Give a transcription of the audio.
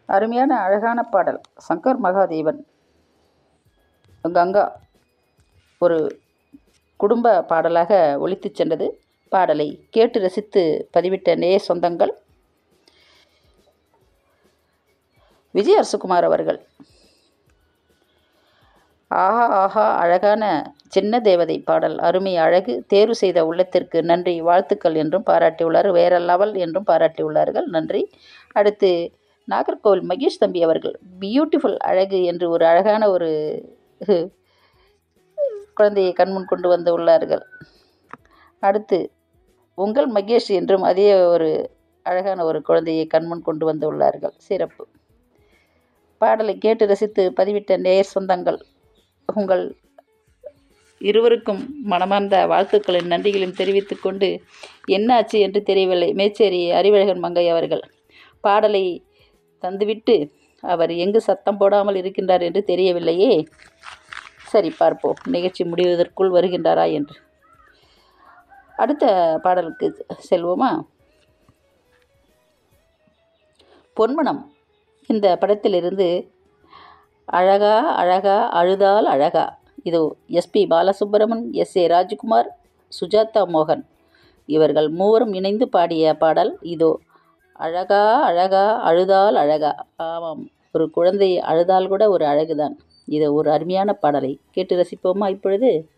அருமையான அழகான பாடல் சங்கர் மகாதேவன் கங்கா ஒரு குடும்ப பாடலாக ஒலித்துச் சென்றது பாடலை கேட்டு ரசித்து பதிவிட்ட நேய சொந்தங்கள் விஜய் அரசுகுமார் அவர்கள் ஆஹா ஆஹா அழகான சின்ன தேவதை பாடல் அருமை அழகு தேர்வு செய்த உள்ளத்திற்கு நன்றி வாழ்த்துக்கள் என்றும் பாராட்டியுள்ளார் வேற லெவல் என்றும் பாராட்டியுள்ளார்கள் நன்றி அடுத்து நாகர்கோவில் மகேஷ் தம்பி அவர்கள் பியூட்டிஃபுல் அழகு என்று ஒரு அழகான ஒரு குழந்தையை கண்முன் கொண்டு வந்து உள்ளார்கள் அடுத்து உங்கள் மகேஷ் என்றும் அதே ஒரு அழகான ஒரு குழந்தையை கண்முன் கொண்டு வந்து உள்ளார்கள் சிறப்பு பாடலை கேட்டு ரசித்து பதிவிட்ட நேயர் சொந்தங்கள் உங்கள் இருவருக்கும் மனமார்ந்த வாழ்த்துக்களின் நன்றிகளையும் தெரிவித்துக் கொண்டு என்னாச்சு என்று தெரியவில்லை மேச்சேரி அறிவழகன் மங்கை அவர்கள் பாடலை தந்துவிட்டு அவர் எங்கு சத்தம் போடாமல் இருக்கின்றார் என்று தெரியவில்லையே சரி பார்ப்போம் நிகழ்ச்சி முடிவதற்குள் வருகின்றாரா என்று அடுத்த பாடலுக்கு செல்வோமா பொன்மனம் இந்த படத்திலிருந்து அழகா அழகா அழுதால் அழகா இதோ SP Balasubraman S A Rajkumar Sujatha மோகன் இவர்கள் மூவரும் இணைந்து பாடிய பாடல் இதோ அழகா அழகா அழுதால் அழகா ஆமாம் ஒரு குழந்தை அழுதால் கூட ஒரு அழகுதான் இது ஒரு அருமையான பாடலை கேட்டு ரசிப்போமா இப்பொழுது